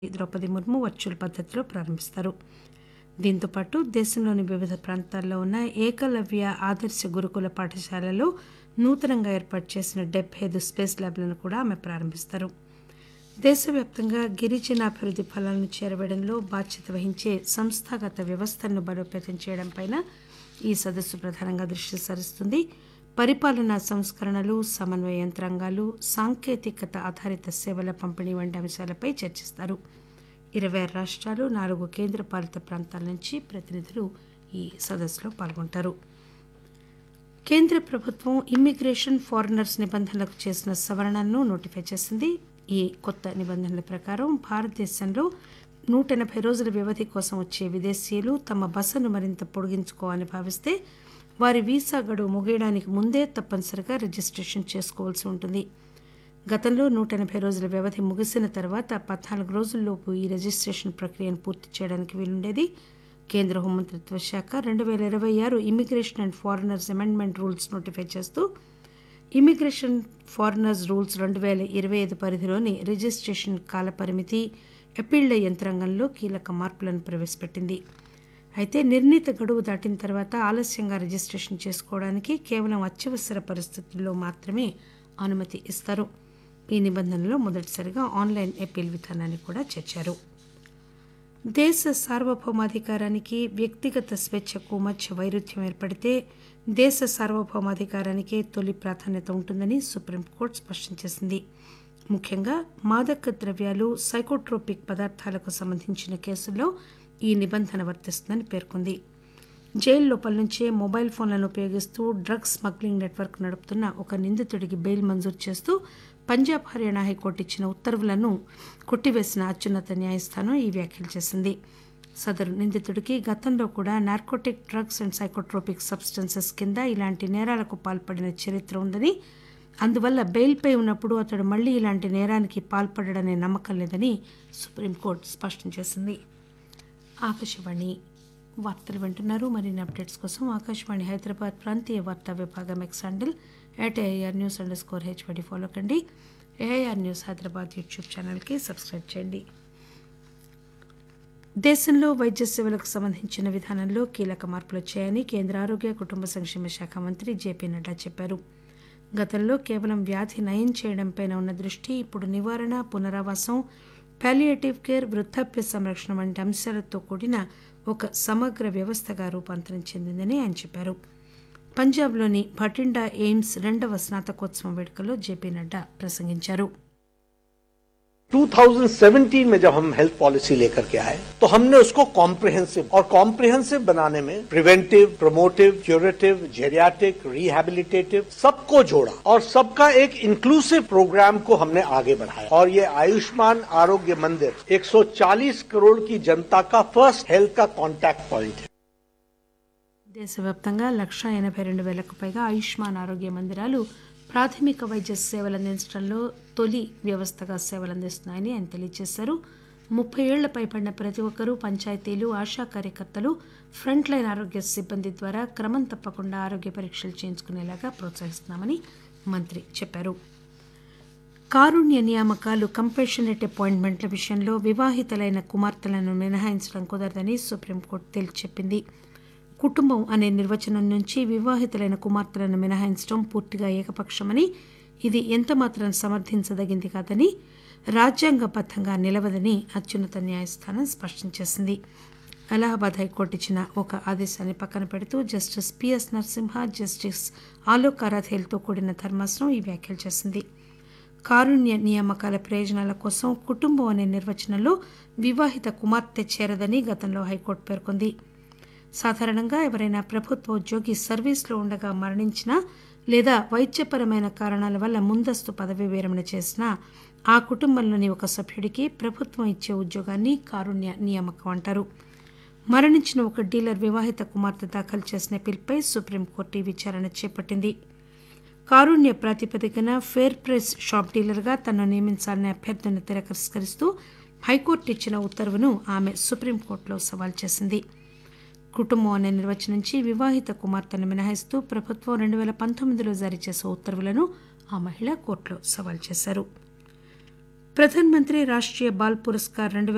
Draupadi Murmu virtual పద్దతిలో ప్రారంభిస్తారు దీంతో పాటు దేశంలోని వివిధ ప్రాంతాల్లో ఉన్న ఏకలవ్య ఆదర్శ గురుకుల పాఠశాలలో నూతనంగా ఏర్పాటు చేసిన డెబ్బై ఐదు స్పేస్ ల్యాబ్లను కూడా ఆమె ప్రారంభిస్తారు దేశవ్యాప్తంగా గిరిజనాభివృద్ధి ఫలాలను చేరవేయడంలో బాధ్యత వహించే సంస్థాగత వ్యవస్థలను బలోపేతం చేయడంపైన ఈ సదస్సు ప్రధానంగా దృష్టి సారిస్తుంది పరిపాలనా సంస్కరణలు సమన్వయ యంత్రాంగాలు సాంకేతికత ఆధారిత సేవల పంపిణీ వంటి అంశాలపై చర్చిస్తారు ఇరవై ఆరు రాష్ట్రాలు నాలుగు కేంద్ర పాలిత ప్రాంతాల నుంచి ప్రతినిధులు ఈ సదస్సులో పాల్గొంటారు కేంద్ర ప్రభుత్వం ఇమ్మిగ్రేషన్ ఫారినర్స్ నిబంధనలకు చేసిన సవరణలను నోటిఫై చేసింది ఈ కొత్త నిబంధనల ప్రకారం భారతదేశంలో నూట ఎనభై రోజుల వ్యవధి కోసం వచ్చే విదేశీయులు తమ బసను మరింత పొడిగించుకోవాలని భావిస్తే వారి వీసా గడువు ముగియడానికి ముందే తప్పనిసరిగా రిజిస్ట్రేషన్ చేసుకోవాల్సి ఉంటుంది గతంలో నూట ఎనభై రోజుల వ్యవధి ముగిసిన తర్వాత పద్నాలుగు రోజుల్లోపు ఈ రిజిస్ట్రేషన్ ప్రక్రియను పూర్తి చేయడానికి వీలుండేది కేంద్ర హోంమంత్రిత్వ శాఖ రెండు వేల ఇరవై ఆరు immigration and foreigners amendment rules notify చేస్తూ ఇమిగ్రేషన్ ఫారినర్స్ రూల్స్ రెండు వేల ఇరవై ఐదు పరిధిలోని రిజిస్ట్రేషన్ కాలపరిమితి అప్పీళ్ల యంత్రాంగంలో కీలక మార్పులను ప్రవేశపెట్టింది అయితే నిర్ణీత గడువు దాటిన తర్వాత ఆలస్యంగా రిజిస్ట్రేషన్ చేసుకోవడానికి కేవలం అత్యవసర పరిస్థితుల్లో మాత్రమే అనుమతి ఇస్తారు ఈ నిబంధనలో మొదటిసారిగా ఆన్లైన్ అప్పీల్ విధానాన్ని కూడా చేర్చారు దేశ సార్వభౌమాధికారానికి వ్యక్తిగత స్వేచ్ఛకు మధ్య వైరుధ్యం ఏర్పడితే దేశ సార్వభౌమాధికారానికే తొలి ప్రాధాన్యత ఉంటుందని సుప్రీంకోర్టు స్పష్టం చేసింది ముఖ్యంగా మాదక ద్రవ్యాలు సైకోట్రోపిక్ పదార్థాలకు సంబంధించిన కేసుల్లో ఈ నిబంధన వర్తిస్తుందని పేర్కొంది జైలు లోపల నుంచే మొబైల్ ఫోన్లను ఉపయోగిస్తూ డ్రగ్స్ స్మగ్లింగ్ నెట్వర్క్ నడుపుతున్న ఒక నిందితుడికి బెయిల్ మంజూరు చేస్తూ పంజాబ్ హర్యానా హైకోర్టు ఇచ్చిన ఉత్తర్వులను కొట్టివేసిన అత్యున్నత న్యాయస్థానం ఈ వ్యాఖ్యలు చేసింది సదరు నిందితుడికి గతంలో కూడా narcotic drugs and psychotropic substances కింద ఇలాంటి నేరాలకు పాల్పడిన చరిత్ర ఉందని అందువల్ల బెయిల్పై ఉన్నప్పుడు అతడు మళ్లీ ఇలాంటి నేరానికి పాల్పడడనే నమ్మకం లేదని సుప్రీంకోర్టు స్పష్టం చేసింది ఆకాశవాణి వార్తలు వింటున్నారు మరిన్ని అప్డేట్స్ కోసం ఆకాశవాణి హైదరాబాద్ ప్రాంతీయ వార్తా విభాగం X handle at AIR news underscore H Y D follow కండి ఏఐఆర్ న్యూస్ హైదరాబాద్ యూట్యూబ్ ఛానల్కి సబ్స్క్రైబ్ చేయండి దేశంలో వైద్య సేవలకు సంబంధించిన విధానంలో కీలక మార్పులు వచ్చాయని కేంద్ర ఆరోగ్య కుటుంబ సంక్షేమ శాఖ మంత్రి జేపీ నడ్డా చెప్పారు గతంలో కేవలం వ్యాధి నయం చేయడంపై ఉన్న దృష్టి ఇప్పుడు నివారణ పునరావాసం పాలియేటివ్ కేర్ వృద్ధాప్య సంరక్షణ వంటి అంశాలతో కూడిన ఒక సమగ్ర వ్యవస్థగా రూపాంతరం చెందిందని ఆయన చెప్పారు పంజాబ్లోని భటిండా ఎయిమ్స్ రెండవ స్నాతకోత్సవం వేడుకలో జేపీ నడ్డా ప్రసంగించారు 2017 में जब हम हेल्थ पॉलिसी लेकर के आए तो हमने उसको कॉम्प्रिहेंसिव और कॉम्प्रिहेंसिव बनाने में preventive promotive curative geriatric rehabilitative सबको जोड़ा और सबका एक इंक्लूसिव प्रोग्राम को हमने आगे बढ़ाया और ये आयुष्मान आरोग्य मंदिर 140 करोड़ की जनता का फर्स्ट हेल्थ का कॉन्टैक्ट पॉइंट है దేశవ్యాప్తంగా లక్షా ఎనభై రెండు వేలకు పైగా ఆయుష్మాన్ ఆరోగ్య మందిరాలు ప్రాథమిక వైద్య సేవలు అందించడంలో తొలి వ్యవస్థగా సేవలు అందిస్తున్నాయని ఆయన తెలియజేశారు ముప్పై ఏళ్ల పైబడిన ప్రతి ఒక్కరూ పంచాయతీలు ఆశా కార్యకర్తలు ఫ్రంట్ లైన్ ఆరోగ్య సిబ్బంది ద్వారా క్రమం తప్పకుండా ఆరోగ్య పరీక్షలు చేయించుకునేలాగా ప్రోత్సహిస్తున్నామని మంత్రి చెప్పారు కారుణ్య నియామకాలు కంపేషనరేట్ అపాయింట్మెంట్ల విషయంలో వివాహితులైన కుమార్తెలను మినహాయించడం కుదరదని సుప్రీంకోర్టు తేల్చి చెప్పింది కుటుంబం అనే నిర్వచనం నుంచి వివాహితులైన కుమార్తెలను మినహాయించడం పూర్తిగా ఏకపక్షమని ఇది ఎంతమాత్రం సమర్థించదగింది కాదని రాజ్యాంగబద్దంగా నిలవదని అత్యున్నత న్యాయస్థానం స్పష్టం చేసింది అలహాబాద్ హైకోర్టు ఇచ్చిన ఒక ఆదేశాన్ని పక్కన పెడుతూ justice P S Narasimha justice Alok ఆరాధేలతో కూడిన ధర్మాసనం ఈ వ్యాఖ్యలు చేసింది కారుణ్య నియామకాల ప్రయోజనాల కోసం కుటుంబం అనే నిర్వచనంలో వివాహిత కుమార్తె చేరదని గతంలో హైకోర్టు పేర్కొంది సాధారణంగా ఎవరైనా ప్రభుత్వ ఉద్యోగి సర్వీస్లో ఉండగా మరణించినా లేదా వైద్యపరమైన కారణాల వల్ల ముందస్తు పదవీ విరమణ చేసినా ఆ కుటుంబంలోని ఒక సభ్యుడికి ప్రభుత్వం ఇచ్చే ఉద్యోగాన్ని కారుణ్య నియామకం అంటారు మరణించిన ఒక డీలర్ వివాహిత కుమార్తె దాఖలు చేసిన పిల్పై సుప్రీంకోర్టు ఈ విచారణ చేపట్టింది కారుణ్య ప్రాతిపదికన ఫేర్ ప్రైస్ షాప్ డీలర్గా తనను నియమించాలనే అభ్యర్థనను తిరస్కరిస్తూ హైకోర్టు ఇచ్చిన ఉత్తర్వును ఆమె సుప్రీంకోర్టులో సవాల్ చేసింది కుటుంబం అనే నిర్వచనించి వివాహిత కుమార్తెను మినహాయిస్తూ ప్రభుత్వం రెండు వేల పంతొమ్మిదిలో జారీ చేసే ఉత్తర్వులను ఆ మహిళ కోర్టులో సవాల్ చేశారు ప్రధానమంత్రి రాష్ట్రీయ బాల్ పురస్కార్ రెండు